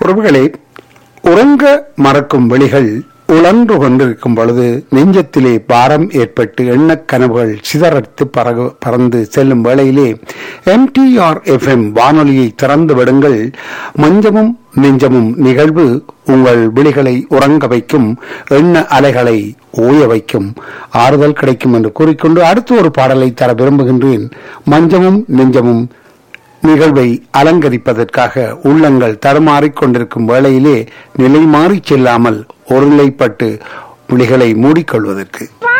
உறவுகளே உறங்க மறக்கும் வெளிகள் உழன்று கொண்டிருக்கும் பொழுது நெஞ்சத்திலே பாரம் ஏற்பட்டு எண்ணக் கனவுகள் சிதறத்து பறகு பறந்து செல்லும் வேளையிலே எம்டிஆர் எஃப்எம் வானொலியை திறந்து விடுங்கள் மஞ்சமும் நெஞ்சமும் நிகழ்வு உங்கள் விழிகளை உறங்க வைக்கும் எண்ண அலைகளை ஓய வைக்கும் ஆறுதல் கிடைக்கும் என்று கூறிக்கொண்டு அடுத்து ஒரு பாடலை தர விரும்புகின்றேன் மஞ்சமும் நெஞ்சமும் நிகழ்வை அலங்கரிப்பதற்காக உள்ளங்கள் தடுமாறிக் கொண்டிருக்கும் வேளையிலே நிலை மாறிச் செல்லாமல் ஒருநிலைப்பட்டு விழிகளை மூடிக்கொள்வதற்கு